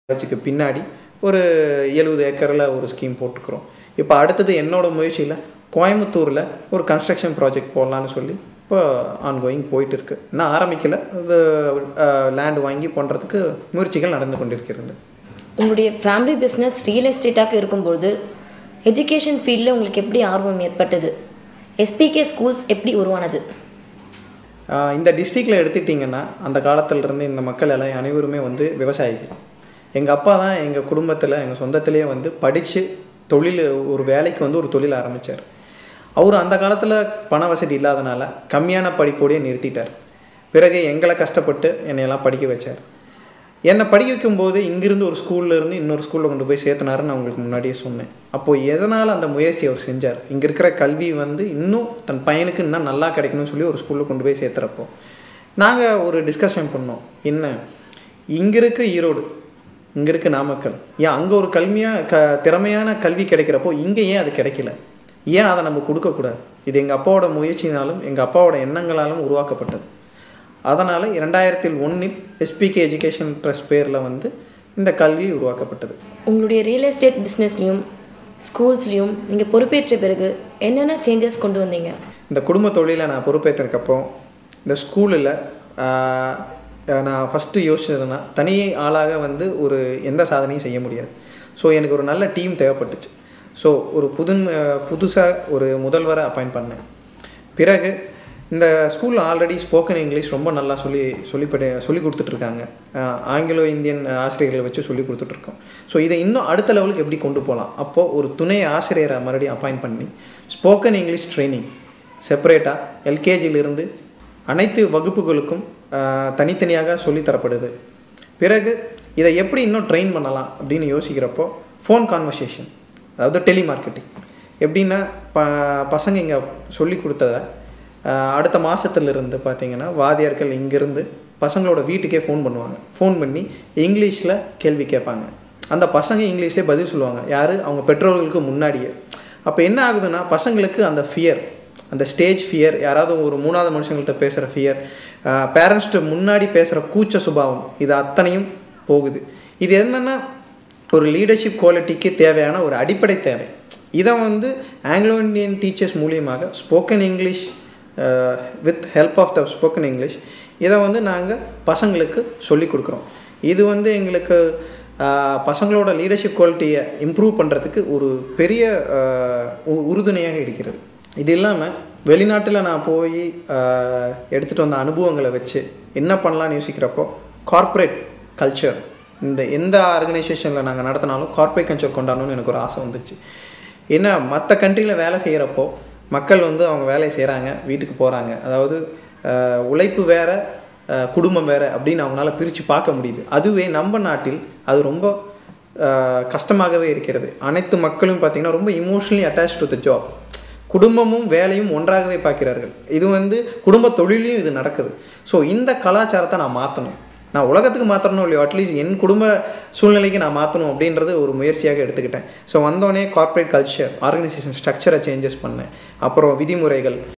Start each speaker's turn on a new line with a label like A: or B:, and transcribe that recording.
A: வச்சுக்கு பின்னாடி ஒரு எழுபது ஏக்கரில் ஒரு ஸ்கீம் போட்டுக்கிறோம் இப்போ அடுத்தது என்னோட முயற்சியில் கோயம்புத்தூரில் ஒரு கன்ஸ்ட்ரக்ஷன் ப்ராஜெக்ட் போடலான்னு சொல்லி இப்போ ஆன்கோயிங் போயிட்டு இருக்கு இன்னும் ஆரம்பிக்கல இது லேண்ட் வாங்கி பண்ணுறதுக்கு முயற்சிகள் நடந்து கொண்டிருக்கிறது
B: உங்களுடைய ஃபேமிலி பிஸ்னஸ் ரியல் எஸ்டேட்டாக இருக்கும்பொழுது எஜுகேஷன் ஃபீல்டில் உங்களுக்கு எப்படி ஆர்வம் ஏற்பட்டது எஸ்பிகே ஸ்கூல்ஸ் எப்படி உருவானது
A: ஆஹ் இந்த டிஸ்ட்ரிக்டில் எடுத்துக்கிட்டிங்கன்னா அந்த காலத்துல இருந்து இந்த மக்கள் எல்லாம் அனைவருமே வந்து விவசாயிகள் எங்கள் அப்பா தான் எங்கள் குடும்பத்தில் எங்கள் சொந்தத்திலேயே வந்து படித்து தொழில் ஒரு வேலைக்கு வந்து ஒரு தொழில் ஆரம்பித்தார் அவர் அந்த காலத்தில் பண வசதி இல்லாதனால கம்மியான படிப்போடையே நிறுத்திட்டார் பிறகு எங்களை கஷ்டப்பட்டு என்னையெல்லாம் படிக்க வச்சார் என்னை படிக்க வைக்கும்போது இங்கிருந்து ஒரு ஸ்கூல்ல இருந்து இன்னொரு ஸ்கூலில் கொண்டு போய் சேர்த்தனாருன்னு நான் உங்களுக்கு முன்னாடியே சொன்னேன் அப்போது எதனால் அந்த முயற்சி அவர் செஞ்சார் இங்கே இருக்கிற கல்வி வந்து இன்னும் தன் பையனுக்கு இன்னும் நல்லா கிடைக்கணும்னு சொல்லி ஒரு ஸ்கூலில் கொண்டு போய் சேர்த்துறப்போ நாங்கள் ஒரு டிஸ்கஷன் பண்ணோம் என்ன இங்கே இருக்க ஈரோடு இங்கே இருக்க நாமக்கல் ஏன் அங்கே ஒரு கல்வியாக க திறமையான கல்வி கிடைக்கிறப்போ இங்கே ஏன் அது கிடைக்கல ஏன் அதை நம்ம கொடுக்கக்கூடாது இது எங்கள் அப்பாவோட முயற்சினாலும் எங்கள் அப்பாவோட எண்ணங்களாலும் உருவாக்கப்பட்டது அதனால் இரண்டாயிரத்தில் ஒன்றில் எஸ்பிகே எஜுகேஷன் ட்ரஸ்ட் பேரில் வந்து இந்த கல்வி உருவாக்கப்பட்டது
B: உங்களுடைய ரியல் எஸ்டேட் பிஸ்னஸ்லையும் ஸ்கூல்ஸ்லேயும் நீங்கள் பொறுப்பேற்ற பிறகு என்னென்ன சேஞ்சஸ் கொண்டு வந்தீங்க
A: இந்த குடும்ப தொழிலை நான் பொறுப்பேற்றதுக்கப்புறம் இந்த ஸ்கூலில் நான் ஃபஸ்ட்டு யோசிச்சதுன்னா தனி ஆளாக வந்து ஒரு எந்த சாதனையும் செய்ய முடியாது ஸோ எனக்கு ஒரு நல்ல டீம் தேவைப்பட்டுச்சு ஸோ ஒரு புது புதுசாக ஒரு முதல்வரை அப்பாயிண்ட் பண்ணேன் பிறகு இந்த ஸ்கூலில் ஆல்ரெடி ஸ்போக்கன் இங்கிலீஷ் ரொம்ப நல்லா சொல்லி சொல்லிப்படி சொல்லி கொடுத்துட்ருக்காங்க ஆங்கிலோ இந்தியன் ஆசிரியர்களை வச்சு சொல்லி கொடுத்துட்ருக்கோம் ஸோ இதை இன்னும் அடுத்த லெவலுக்கு எப்படி கொண்டு போகலாம் அப்போது ஒரு துணை ஆசிரியரை மறுபடியும் அப்பாயிண்ட் பண்ணி ஸ்போக்கன் இங்கிலீஷ் ட்ரைனிங் செப்பரேட்டாக எல்கேஜியிலிருந்து அனைத்து வகுப்புகளுக்கும் ஆஹ், தனித்தனியாக சொல்லித் தரப்படுது பிறகு இதை எப்படி இன்னும் ட்ரெயின் பண்ணலாம் அப்படின்னு யோசிக்கிறப்போ ஃபோன் கான்வர்சேஷன் அதாவது டெலிமார்க்கெட்டிங் எப்படின்னா ப பசங்க இங்கே சொல்லி கொடுத்ததை ஆஹ், அடுத்த மாதத்துலேருந்து பார்த்தீங்கன்னா வாதியார்கள் இங்கேருந்து பசங்களோட வீட்டுக்கே ஃபோன் பண்ணுவாங்க ஃபோன் பண்ணி இங்கிலீஷில் கேள்வி கேட்பாங்க அந்த பசங்க இங்கிலீஷ்லேயே பதில் சொல்லுவாங்க யார் அவங்க பெற்றோர்களுக்கு முன்னாடியே அப்போ என்ன ஆகுதுன்னா பசங்களுக்கு அந்த ஃபியர் அந்த ஸ்டேஜ் ஃபியர் யாராவது ஒரு மூணாவது மனுஷங்கள்ட்ட பேசுகிற ஃபியர் பேரண்ட்ஸ்ட்டு முன்னாடி பேசுகிற கூச்ச சுபாவம் இது அத்தனையும் போகுது இது என்னென்னா ஒரு லீடர்ஷிப் குவாலிட்டிக்கு தேவையான ஒரு அடிப்படை தேவை இதை வந்து ஆங்கிலோ இந்தியன் டீச்சர்ஸ் மூலியமாக spoken English with help of the spoken English இதை வந்து நாங்கள் பசங்களுக்கு சொல்லிக் கொடுக்குறோம் இது வந்து எங்களுக்கு ஆஹ், பசங்களோட லீடர்ஷிப் குவாலிட்டியை இம்ப்ரூவ் பண்ணுறதுக்கு ஒரு பெரிய ஆஹ், உ- உறுதுணையாக இருக்கிறது இது இல்லாமல் வெளிநாட்டில் நான் போய் எடுத்துகிட்டு வந்த அனுபவங்களை வச்சு என்ன பண்ணலாம்னு யோசிக்கிறப்போ கார்ப்பரேட் கல்ச்சர் இந்த எந்த ஆர்கனைசேஷனில் நாங்கள் நடத்தினாலும் கார்ப்பரேட் கல்ச்சர் கொண்டாடணும்னு எனக்கு ஒரு ஆசை வந்துச்சு ஏன்னா மற்ற கண்ட்ரியில் வேலை செய்கிறப்போ மக்கள் வந்து அவங்க வேலையை செய்கிறாங்க வீட்டுக்கு போகிறாங்க அதாவது ஆஹ், உழைப்பு வேற ஆஹ், குடும்பம் வேற அப்படின்னு அவங்களால பிரித்து பார்க்க முடியுது அதுவே நம்ம நாட்டில் அது ரொம்ப ஆஹ், கஷ்டமாகவே இருக்கிறது அனைத்து மக்களும் பார்த்தீங்கன்னா ரொம்ப emotionally attach to the job குடும்பமும் வேலையும் ஒன்றாகவே பார்க்கிறார்கள் இது வந்து குடும்ப தொழிலையும் இது நடக்குது ஸோ இந்த கலாச்சாரத்தை நான் மாற்றணும் நான் உலகத்துக்கு மாற்றணும் இல்லையோ அட்லீஸ்ட் என் குடும்ப சூழ்நிலைக்கு நான் மாற்றணும் அப்படின்றது ஒரு முயற்சியாக எடுத்துக்கிட்டேன் ஸோ வந்தோடனே கார்ப்பரேட் கல்ச்சர் ஆர்கனைசேஷன் ஸ்ட்ரக்சரை சேஞ்சஸ் பண்ணேன் அப்புறம் விதிமுறைகள்